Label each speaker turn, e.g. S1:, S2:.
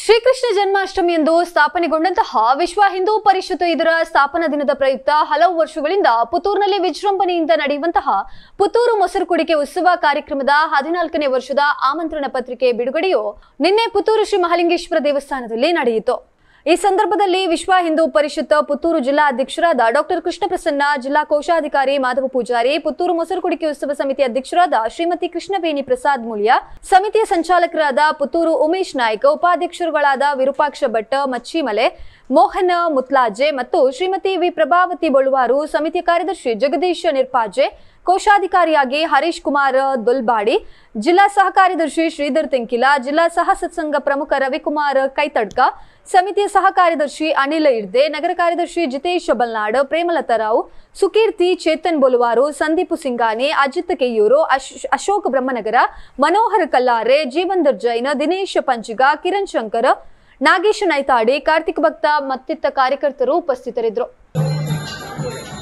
S1: ಶ್ರೀಕೃಷ್ಣ ಜನ್ಮಾಷ್ಟಮಿಯಂದು ಸ್ಥಾಪನೆಗೊಂಡಂತಹ ವಿಶ್ವ ಹಿಂದೂ ಪರಿಷತ್ ಇದರ ಸ್ಥಾಪನಾ ದಿನದ ಪ್ರಯುಕ್ತ ಹಲವು ವರ್ಷಗಳಿಂದ ಪುತ್ತೂರಿನಲ್ಲಿ ವಿಜೃಂಭಣೆಯಿಂದ ನಡೆಯುವಂತಹ ಪುತ್ತೂರು ಮೊಸರು ಕುಡಿಕೆ ಉತ್ಸವ ಕಾರ್ಯಕ್ರಮದ ಹದಿನಾಲ್ಕನೇ ವರ್ಷದ ಆಮಂತ್ರಣ ಪತ್ರಿಕೆ ಬಿಡುಗಡೆಯು ನಿನ್ನೆ ಪುತ್ತೂರು ಶ್ರೀ ಮಹಾಲಿಂಗೇಶ್ವರ ದೇವಸ್ಥಾನದಲ್ಲಿ ನಡೆಯಿತು ಈ ಸಂದರ್ಭದಲ್ಲಿ ವಿಶ್ವ ಹಿಂದೂ ಪರಿಷತ್ ಪುತ್ತೂರು ಜಿಲ್ಲಾ ಅಧ್ಯಕ್ಷರಾದ ಡಾಕ್ಟರ್ ಕೃಷ್ಣ ಪ್ರಸನ್ನ ಜಿಲ್ಲಾ ಕೋಶಾಧಿಕಾರಿ ಮಾಧವ ಪೂಜಾರಿ ಪುತ್ತೂರು ಮೊಸರು ಕುಡಿಕೆ ಉತ್ಸವ ಸಮಿತಿ ಅಧ್ಯಕ್ಷರಾದ ಶ್ರೀಮತಿ ಕೃಷ್ಣವೇಣಿ ಪ್ರಸಾದ್ ಮುಳಿಯ ಸಮಿತಿಯ ಸಂಚಾಲಕರಾದ ಪುತ್ತೂರು ಉಮೇಶ್ ನಾಯ್ಕ ಉಪಾಧ್ಯಕ್ಷರುಗಳಾದ ವಿರೂಪಾಕ್ಷ ಭಟ್ ಮಚ್ಚಿಮಲೆ ಮೋಹನ ಮುತ್ಲಾಜೆ ಮತ್ತು ಶ್ರೀಮತಿ ವಿ ಪ್ರಭಾವತಿ ಬಳುವಾರು ಸಮಿತಿಯ ಕಾರ್ಯದರ್ಶಿ ಜಗದೀಶ್ ನಿರ್ಪಾಜೆ ಕೋಶಾಧಿಕಾರಿಯಾಗಿ ಹರೀಶ್ ಕುಮಾರ್ ದೊಲ್ಬಾಡಿ ಜಿಲ್ಲಾ ಸಹ ಕಾರ್ಯದರ್ಶಿ ಶ್ರೀಧರ್ ತೆಂಕಿಲ ಜಿಲ್ಲಾ ಸಹ ಸತ್ಸಂಗ ಪ್ರಮುಖ ರವಿಕುಮಾರ್ ಕೈತಡ್ಕ ಸಮಿತಿಯ ಸಹ ಕಾರ್ಯದರ್ಶಿ ಅನಿಲ ಇರ್ದೆ ನಗರ ಕಾರ್ಯದರ್ಶಿ ಜಿತೇಶ್ ಬಲ್ನಾಡ್ ಪ್ರೇಮಲತಾ ರಾವ್ ಸುಕೀರ್ತಿ ಚೇತನ್ ಬೊಲುವಾರು ಸಂದೀಪ್ ಸಿಂಗಾನಿ ಅಜಿತ್ ಕೆಯ್ಯೂರು ಅಶ್- ಅಶೋಕ್ ಬ್ರಹ್ಮನಗರ ಮನೋಹರ್ ಕಲ್ಲಾರೆ ಜೀವಂದರ್ ಜೈನ್ ದಿನೇಶ್ ಪಂಚಿಗ ಕಿರಣ್ ಶಂಕರ್ ನಾಗೇಶ್ ನೈತಾಡಿ ಕಾರ್ತಿಕ್ ಭಕ್ತ ಮತ್ತಿತ್ತ ಕಾರ್ಯಕರ್ತರು ಉಪಸ್ಥಿತರಿದ್ದರು